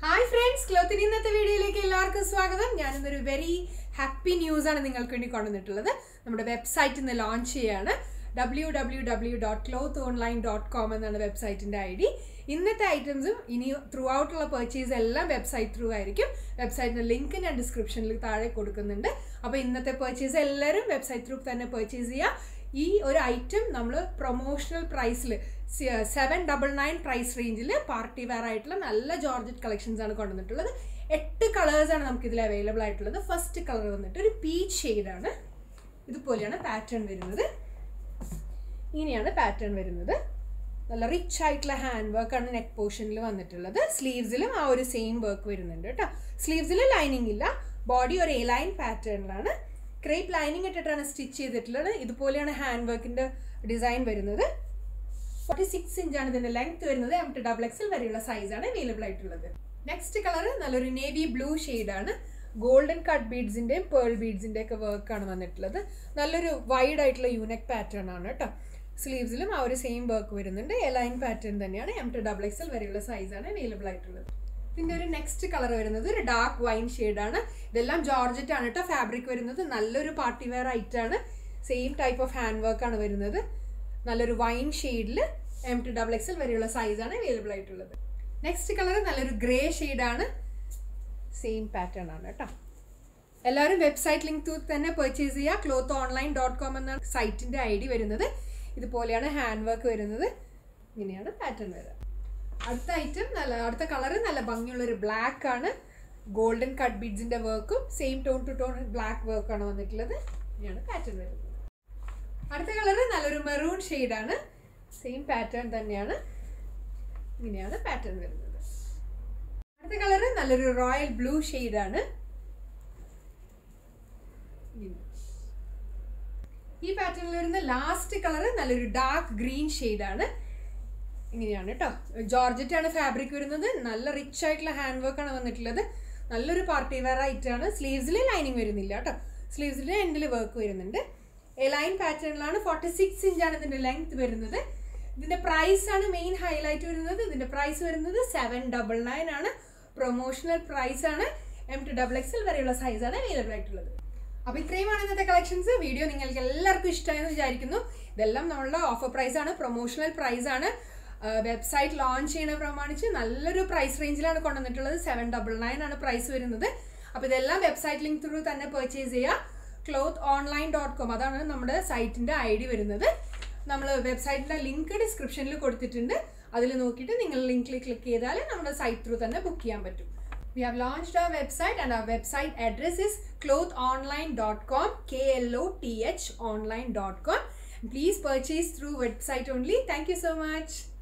Hi friends ക്ലോത്തിന് ഇന്നത്തെ വീഡിയോയിലേക്ക് എല്ലാവർക്കും സ്വാഗതം ഞാനിന്നൊരു വെരി ഹാപ്പി ന്യൂസ് ആണ് നിങ്ങൾക്ക് വേണ്ടി കൊണ്ടുവന്നിട്ടുള്ളത് നമ്മുടെ വെബ്സൈറ്റ് ഇന്ന് ലോഞ്ച് ചെയ്യാണ് W W W dot cloth online dot com എന്നാണ് വെബ്സൈറ്റിൻ്റെ ഐ ഡി ഇന്നത്തെ ഐറ്റംസും ഇനി ത്രൂ ഔട്ടുള്ള പർച്ചേസ് എല്ലാം വെബ്സൈറ്റ് ത്രൂ ആയിരിക്കും വെബ്സൈറ്റിൻ്റെ ലിങ്ക് ഞാൻ ഡിസ്ക്രിപ്ഷനിൽ താഴെ കൊടുക്കുന്നുണ്ട് അപ്പോൾ ഇന്നത്തെ പർച്ചേസ് എല്ലാവരും വെബ്സൈറ്റ് ത്രൂ തന്നെ പർച്ചേസ് ചെയ്യുക ഈ ഒരു ഐറ്റം നമ്മൾ പ്രൊമോഷണൽ പ്രൈസിൽ സെവൻ ഡബിൾ നയൻ പ്രൈസ് റേഞ്ചിൽ പാർട്ടി വെയർ ആയിട്ടുള്ള നല്ല ജോർജറ്റ് കളക്ഷൻസ് ആണ് കൊണ്ടുവന്നിട്ടുള്ളത് എട്ട് കളേഴ്സാണ് നമുക്ക് ഇതിൽ അവൈലബിൾ ആയിട്ടുള്ളത് ഫസ്റ്റ് കളർ വന്നിട്ട് ഒരു പീച്ച് ഷെയ്ഡാണ് ഇതുപോലെയാണ് പാറ്റേൺ വരുന്നത് ഇങ്ങനെയാണ് പാറ്റേൺ വരുന്നത് നല്ല റിച്ച് ആയിട്ടുള്ള ഹാൻഡ് വർക്കാണ് നെക്ക് പോർഷനിൽ വന്നിട്ടുള്ളത് സ്ലീവ്സിലും ആ ഒരു സെയിം വർക്ക് വരുന്നുണ്ട് കേട്ടോ സ്ലീവ്സിൽ ലൈനിങ് ഇല്ല ബോഡി ഒരു എ ലൈൻ പാറ്റേണിലാണ് ക്രേപ്പ് ലൈനിങ് ഇട്ടിട്ടാണ് സ്റ്റിച്ച് ചെയ്തിട്ടുള്ളത് ഇതുപോലെയാണ് ഹാൻഡ് വർക്കിൻ്റെ ഡിസൈൻ വരുന്നത് ഫോർട്ടി സിക്സ് ഇഞ്ചാണ് ഇതിൻ്റെ ലെങ്ത് വരുന്നത് എം ടു ഡബിൾ എക്സൽ വരെയുള്ള സൈസാണ് അവൈലബിൾ ആയിട്ടുള്ളത് നെക്സ്റ്റ് കളർ നല്ലൊരു നേവി ബ്ലൂ ഷെയ്ഡാണ് ഗോൾഡൻ കട്ട് ബീഡ്സിൻ്റെയും പേൾ ബീഡ്സിൻ്റെ ഒക്കെ വർക്കാണ് വന്നിട്ടുള്ളത് നല്ലൊരു വൈഡ് ആയിട്ടുള്ള യൂണിക് പാറ്റേൺ ആണ് കേട്ടോ സ്ലീവ്സിലും ആ ഒരു സെയിം വർക്ക് വരുന്നുണ്ട് എലൈൻ പാറ്റേൺ തന്നെയാണ് എം ടു ഡബിൾ എക്സൽ വരെയുള്ള സൈസാണ് അവൈലബിൾ ആയിട്ടുള്ളത് ഇതിൻ്റെ ഒരു നെക്സ്റ്റ് കളർ വരുന്നത് ഒരു ഡാർക്ക് വൈൻ ഷെയ്ഡാണ് ഇതെല്ലാം ജോർജറ്റ് ആണ് കേട്ടോ ഫാബ്രിക് വരുന്നത് നല്ലൊരു പാർട്ടി വെയർ ആയിട്ടാണ് സെയിം ടൈപ്പ് ഓഫ് ഹാൻഡ് വർക്കാണ് വരുന്നത് നല്ലൊരു വൈൻ ഷെയ്ഡിൽ എം ടു ഡബിൾ എക്സൽ വരെയുള്ള സൈസാണ് അവൈലബിൾ ആയിട്ടുള്ളത് നെക്സ്റ്റ് കളർ നല്ലൊരു ഗ്രേ ഷെയ്ഡാണ് സെയിം പാറ്റേൺ ആണ് കേട്ടോ എല്ലാവരും വെബ്സൈറ്റ് ലിങ്ക് ത്രൂ തന്നെ പർച്ചേസ് ചെയ്യുക ക്ലോത്ത് ഓൺലൈൻ ഡോട്ട് കോം എന്ന സൈറ്റിൻ്റെ ഐ ഡി വരുന്നത് ഇതുപോലെയാണ് ഹാൻഡ് വർക്ക് വരുന്നത് ഇങ്ങനെയാണ് പാറ്റേൺ വരിക അടുത്ത ഐറ്റം നല്ല അടുത്ത കളർ നല്ല ഭംഗിയുള്ളൊരു ബ്ലാക്ക് ആണ് ഗോൾഡൻ കട്ട് ബീഡ്സിൻ്റെ വർക്കും same tone to tone black വർക്കാണ് വന്നിട്ടുള്ളത് ഇങ്ങനെയാണ് പാറ്റേൺ വരുന്നത് അടുത്ത കളർ നല്ലൊരു മെറൂൺ ഷെയ്ഡാണ് സെയിം പാറ്റേൺ തന്നെയാണ് ഇങ്ങനെയാണ് പാറ്റേൺ വരുന്നത് അടുത്ത കളർ നല്ലൊരു റോയൽ ബ്ലൂ ഷെയ്ഡാണ് ഈ പാറ്റേണിൽ വരുന്ന ലാസ്റ്റ് കളർ നല്ലൊരു ഡാർക്ക് ഗ്രീൻ ഷെയ്ഡാണ് ഇങ്ങനെയാണ് കേട്ടോ ജോർജറ്റ് ആണ് ഫാബ്രിക് വരുന്നത് നല്ല റിച്ച് ആയിട്ടുള്ള ഹാൻഡ് വർക്ക് ആണ് വന്നിട്ടുള്ളത് നല്ലൊരു പാർട്ടി വെയർ ആയിട്ടാണ് സ്ലീവ്സിൽ ലൈനിങ് വരുന്നില്ല കേട്ടോ സ്ലീവ്സിൽ എൻഡിൽ വർക്ക് വരുന്നുണ്ട് എ ലൈൻ പാറ്റേണിലാണ് ഫോർട്ടി സിക്സ് ഇഞ്ചാണ് ഇതിൻ്റെ ലെങ്ത് വരുന്നത് ഇതിൻ്റെ പ്രൈസ് ആണ് മെയിൻ ഹൈലൈറ്റ് വരുന്നത് ഇതിൻ്റെ പ്രൈസ് വരുന്നത് സെവൻ ഡബിൾ നയൻ ആണ് പ്രൊമോഷണൽ പ്രൈസ് ആണ് എം ടു ഡബിൾ എക്സൽ വരെയുള്ള സൈസാണ് അവൈലബിൾ ആയിട്ടുള്ളത് അപ്പോൾ ഇത്രയുമാണ് ഇന്നത്തെ കളക്ഷൻസ് വീഡിയോ നിങ്ങൾക്ക് എല്ലാവർക്കും ഇഷ്ടമായെന്ന് വിചാരിക്കുന്നു ഇതെല്ലാം നമ്മളുടെ ഓഫർ പ്രൈസ് ആണ് പ്രൊമോഷണൽ പ്രൈസ് ആണ് വെബ്സൈറ്റ് ലോഞ്ച് ചെയ്യണ പ്രമാണിച്ച് നല്ലൊരു പ്രൈസ് റേഞ്ചിലാണ് കൊണ്ടുവന്നിട്ടുള്ളത് സെവൻ ഡബിൾ നയൻ ആണ് പ്രൈസ് വരുന്നത് അപ്പോൾ ഇതെല്ലാം വെബ്സൈറ്റ് ലിങ്ക് ത്രൂ തന്നെ പർച്ചേസ് ചെയ്യുക ക്ലോത്ത് ഓൺലൈൻ ഡോട്ട് കോം അതാണ് നമ്മുടെ സൈറ്റിൻ്റെ ഐ ഡി വരുന്നത് നമ്മൾ വെബ്സൈറ്റിൻ്റെ ലിങ്ക് ഡിസ്ക്രിപ്ഷനിൽ കൊടുത്തിട്ടുണ്ട് അതിൽ നോക്കിയിട്ട് നിങ്ങൾ ലിങ്കിൽ ക്ലിക്ക് ചെയ്താൽ നമ്മുടെ സൈറ്റ് ത്രൂ തന്നെ ബുക്ക് ചെയ്യാൻ പറ്റും We have launched our website and our website address is clothonline.com, K-L-O-T-H online.com. Please purchase through website only. Thank you so much.